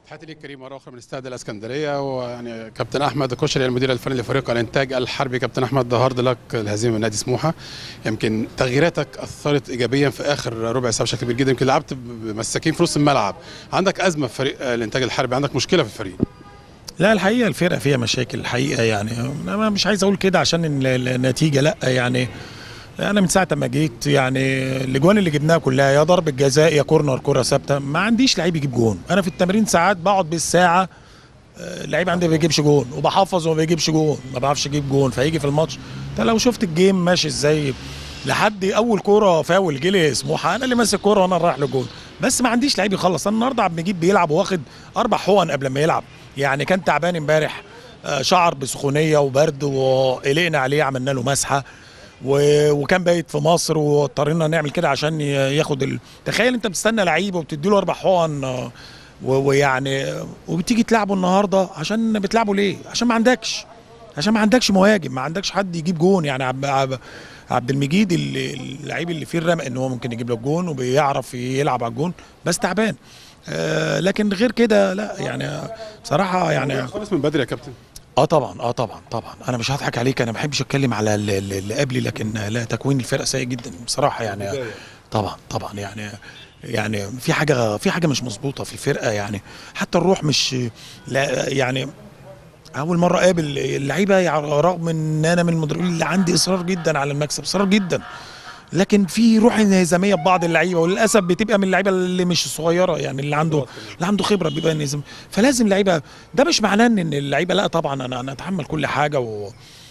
تحياتي ليك كريم مره اخرى من استاد الاسكندريه ويعني كابتن احمد كشري المدير الفني لفريق الانتاج الحربي كابتن احمد ده هارد لك الهزيمه من نادي سموحه يمكن تغييراتك اثرت ايجابيا في اخر ربع ساعه بشكل كبير جدا يمكن لعبت بمساكين في نص الملعب عندك ازمه في فريق الانتاج الحربي عندك مشكله في الفريق لا الحقيقه الفرقه فيها مشاكل الحقيقه يعني انا مش عايز اقول كده عشان ال- النتيجه لا يعني انا من ساعه ما جيت يعني الاجوان اللي جبناها كلها يا ضربه جزاء يا كورنر كره ثابته ما عنديش لعيب يجيب جون انا في التمرين ساعات بقعد بالساعه آه، اللعيب عندي ما بيجيبش جون وبحفظ وما بيجيبش جون ما بعرفش اجيب جون فيجي في الماتش انت لو شفت الجيم ماشي ازاي لحد اول كوره فاول جه سموحه انا اللي ماسك كوره وانا رايح لجون بس ما عنديش لعيب يخلص انا النهارده عبد المجيد بيلعب واخد اربع حقن قبل ما يلعب يعني كان تعبان امبارح آه، شعر بسخونيه وبرد وقلقنا عليه عملنا له مسحه و- وكان بايت في مصر واضطرينا نعمل كده عشان ي- ياخد ال... تخيل انت بتستنى لعيب وبتدي له اربع حقن آه، و- ويعني وبتيجي تلعبه النهارده عشان بتلعبه ليه؟ عشان ما عندكش عشان ما عندكش مهاجم ما عندكش حد يجيب جون يعني عب... عب... عبد المجيد اللي- اللعيب اللي فيه الرمق ان هو ممكن يجيب لك جون وبيعرف يلعب على الجون بس تعبان آه لكن غير كده لا يعني بصراحه يعني خالص من بدري يا كابتن اه طبعا اه طبعا طبعا انا مش هضحك عليك انا ما بحبش اتكلم على ال- ال- اللي قبلي لكن لا تكوين الفرقه سيء جدا بصراحه يعني طبعا طبعا يعني يعني في حاجه في حاجه مش مظبوطه في الفرقه يعني حتى الروح مش لا يعني اول مره اقابل اللعيبه يع- رغم ان انا من المدربين اللي عندي اصرار جدا على المكسب اصرار جدا لكن في روح انهزاميه ببعض اللعيبه وللاسف بتبقى من اللعيبه اللي مش صغيره يعني اللي عنده اللي عنده خبره بيبقى انهزام فلازم لعيبه ده مش معناه ان اللعيبه لا طبعا انا انا اتحمل كل حاجه و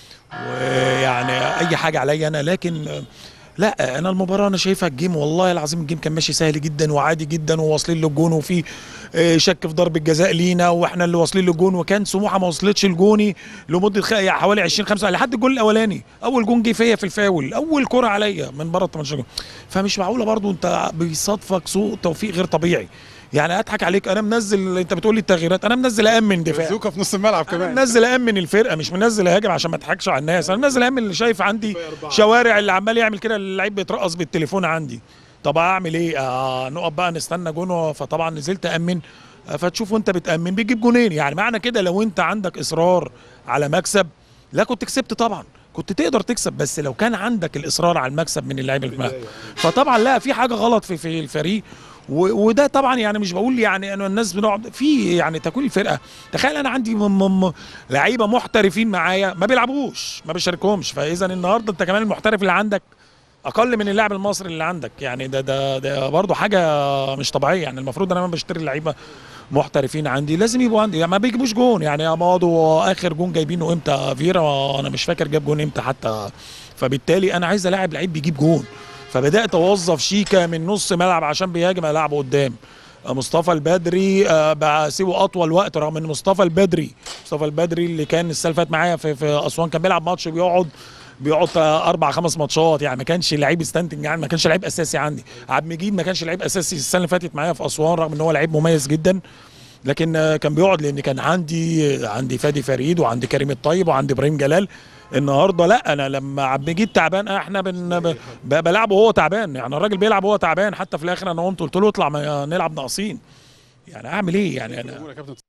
ويعني اي حاجه عليا انا لكن آه، لا انا المباراه انا شايفها الجيم والله العظيم الجيم كان ماشي سهل جدا وعادي جدا وواصلين للجون وفي آه، شك في ضربه جزاء لينا واحنا اللي واصلين للجون وكان سموحه ما وصلتش لجوني لمده خ- يعني حوالي 20 5 لحد الجول الاولاني اول جون جه فيا في الفاول اول كره عليا من بره ال 18 جون فمش معقوله برضو انت بيصادفك سوء توفيق غير طبيعي يعني اضحك عليك انا منزل انت بتقول لي التغييرات انا منزل امن دفاع زوكا في نص الملعب انا كمان منزل امن الفرقه مش منزل اهاجم عشان ما اضحكش على الناس انا منزل امن اللي شايف عندي شوارع اللي عمال يعمل كده اللعيب بيترقص بالتليفون عندي طب اعمل ايه آه نقف بقى نستنى جون فطبعا نزلت امن آه، فتشوف وانت بتامن بيجيب جونين يعني معنى كده لو انت عندك اصرار على مكسب لا كنت كسبت طبعا كنت تقدر تكسب بس لو كان عندك الاصرار على المكسب من اللعيبه اللي معاك. فطبعا لا في حاجه غلط في في الفريق و- وده طبعا يعني مش بقول يعني انه الناس بنقعد في يعني تكوين الفرقه تخيل انا عندي م- م- م- لعيبه محترفين معايا ما بيلعبوش ما بيشاركهمش فاذا النهارده انت كمان المحترف اللي عندك اقل من اللاعب المصري اللي عندك يعني ده ده ده برضه حاجه مش طبيعيه يعني المفروض ان انا بشتري لعيبه محترفين عندي لازم يبقوا عندي يعني ما بيجيبوش جون يعني ماضوا اخر جون جايبينه امتى فيرا انا مش فاكر جاب جون امتى حتى فبالتالي انا عايز الاعب لعيب بيجيب جون فبدات اوظف شيكا من نص ملعب عشان بيهاجم العبه قدام مصطفى البدري آه، بسيبه اطول وقت رغم ان مصطفى البدري مصطفى البدري اللي كان السنه اللي فاتت معايا في, في اسوان كان بيلعب ماتش بيقعد بيقعد آه، اربع خمس ماتشات يعني ما كانش لعيب ستاندنج يعني ما كانش لعيب اساسي عندي عبد المجيد ما كانش لعيب اساسي السنه اللي فاتت معايا في اسوان رغم ان هو لعيب مميز جدا لكن آه، كان بيقعد لان كان عندي عندي فادي فريد وعندي كريم الطيب وعندي ابراهيم جلال النهارده لا انا لما عبد المجيد تعبان احنا بن ب- ب- بلعبه وهو تعبان يعني الراجل بيلعب وهو تعبان حتى في الاخر انا قمت قلت له اطلع ما نلعب ناقصين يعني اعمل ايه يعني انا يا كابتن